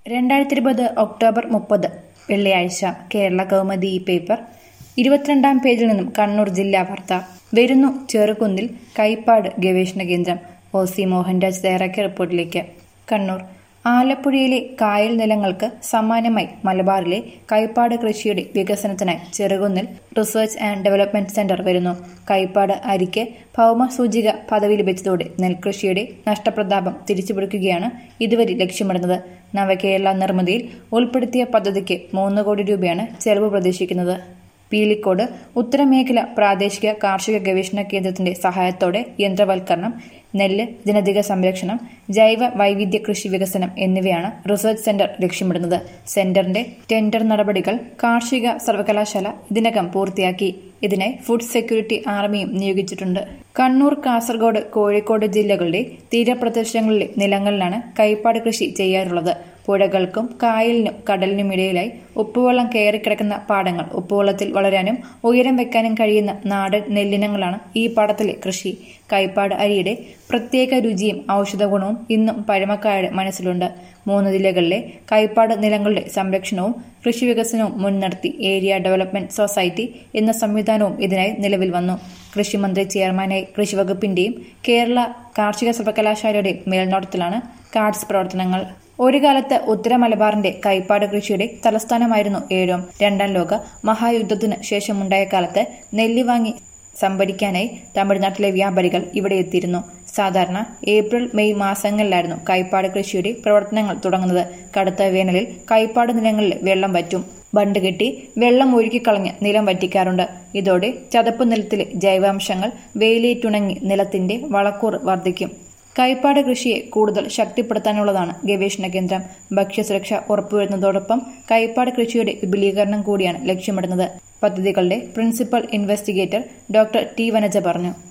രണ്ടായിരത്തി ഇരുപത് ഒക്ടോബർ മുപ്പത് വെള്ളിയാഴ്ച കേരള കൗമുദി ഈ പേപ്പർ ഇരുപത്തിരണ്ടാം പേജിൽ നിന്നും കണ്ണൂർ ജില്ലാ വാർത്ത വരുന്നു ചെറുകുന്നിൽ കൈപ്പാട് ഗവേഷണ കേന്ദ്രം ഒ സി മോഹൻരാജ് തയ്യാറാക്കിയ റിപ്പോർട്ടിലേക്ക് കണ്ണൂർ ആലപ്പുഴയിലെ കായൽ നിലങ്ങൾക്ക് സമാനമായി മലബാറിലെ കൈപ്പാട് കൃഷിയുടെ വികസനത്തിനായി ചെറുകുന്നിൽ റിസർച്ച് ആൻഡ് ഡെവലപ്മെന്റ് സെന്റർ വരുന്നു കൈപ്പാട് അരിക്ക് ഭൗമസൂചിക പദവി ലഭിച്ചതോടെ നെൽകൃഷിയുടെ നഷ്ടപ്രതാപം തിരിച്ചുപിടിക്കുകയാണ് ഇതുവരെ ലക്ഷ്യമിടുന്നത് നവകേരള നിർമ്മിതിയിൽ ഉൾപ്പെടുത്തിയ പദ്ധതിക്ക് മൂന്ന് കോടി രൂപയാണ് ചെലവ് പ്രതീക്ഷിക്കുന്നത് പീലിക്കോട് ഉത്തരമേഖല പ്രാദേശിക കാർഷിക ഗവേഷണ കേന്ദ്രത്തിന്റെ സഹായത്തോടെ യന്ത്രവൽക്കരണം നെല്ല് ജനതിക സംരക്ഷണം ജൈവ വൈവിധ്യ കൃഷി വികസനം എന്നിവയാണ് റിസർച്ച് സെന്റർ ലക്ഷ്യമിടുന്നത് സെന്ററിന്റെ ടെൻഡർ നടപടികൾ കാർഷിക സർവകലാശാല ഇതിനകം പൂർത്തിയാക്കി ഇതിനായി ഫുഡ് സെക്യൂരിറ്റി ആർമിയും നിയോഗിച്ചിട്ടുണ്ട് കണ്ണൂർ കാസർഗോഡ് കോഴിക്കോട് ജില്ലകളുടെ തീരപ്രദേശങ്ങളിലെ നിലങ്ങളിലാണ് കൈപ്പാട് കൃഷി ചെയ്യാറുള്ളത് പുഴകൾക്കും കായലിനും കടലിനും ഇടയിലായി ഉപ്പുവെള്ളം കയറിക്കിടക്കുന്ന പാടങ്ങൾ ഉപ്പുവെള്ളത്തിൽ വളരാനും ഉയരം വെക്കാനും കഴിയുന്ന നാടൻ നെല്ലിനങ്ങളാണ് ഈ പാടത്തിലെ കൃഷി കൈപ്പാട് അരിയുടെ പ്രത്യേക രുചിയും ഔഷധ ഗുണവും ഇന്നും പഴമക്കാരുടെ മനസ്സിലുണ്ട് മൂന്ന് ജില്ലകളിലെ കൈപ്പാട് നിലങ്ങളുടെ സംരക്ഷണവും കൃഷി വികസനവും മുൻനിർത്തി ഏരിയ ഡെവലപ്മെന്റ് സൊസൈറ്റി എന്ന സംവിധാനവും ഇതിനായി നിലവിൽ വന്നു കൃഷിമന്ത്രി ചെയർമാനായി കൃഷിവകുപ്പിന്റെയും കേരള കാർഷിക സർവകലാശാലയുടെയും മേൽനോട്ടത്തിലാണ് കാർഡ്സ് പ്രവർത്തനങ്ങൾ ഒരു കാലത്ത് ഉത്തര മലബാറിന്റെ കൈപ്പാട് കൃഷിയുടെ തലസ്ഥാനമായിരുന്നു ഏഴോം രണ്ടാം ലോക മഹായുദ്ധത്തിന് ശേഷമുണ്ടായ കാലത്ത് നെല്ല് വാങ്ങി സംഭരിക്കാനായി തമിഴ്നാട്ടിലെ വ്യാപാരികൾ ഇവിടെ എത്തിയിരുന്നു സാധാരണ ഏപ്രിൽ മെയ് മാസങ്ങളിലായിരുന്നു കൈപ്പാട് കൃഷിയുടെ പ്രവർത്തനങ്ങൾ തുടങ്ങുന്നത് കടുത്ത വേനലിൽ കൈപ്പാട് നിലങ്ങളിൽ വെള്ളം വറ്റും ബണ്ട് കെട്ടി വെള്ളം ഒഴുക്കിക്കളഞ്ഞ് നിലം വറ്റിക്കാറുണ്ട് ഇതോടെ ചതപ്പ് നിലത്തിലെ ജൈവാംശങ്ങൾ വെയിലേറ്റുണങ്ങി നിലത്തിന്റെ വളക്കൂർ വർദ്ധിക്കും കൈപ്പാട് കൃഷിയെ കൂടുതൽ ശക്തിപ്പെടുത്താനുള്ളതാണ് ഗവേഷണ കേന്ദ്രം ഭക്ഷ്യസുരക്ഷ ഉറപ്പുവരുന്നതോടൊപ്പം കൈപ്പാട് കൃഷിയുടെ വിപുലീകരണം കൂടിയാണ് ലക്ഷ്യമിടുന്നത് പദ്ധതികളുടെ principal investigator doctor T Vanaja പറഞ്ഞു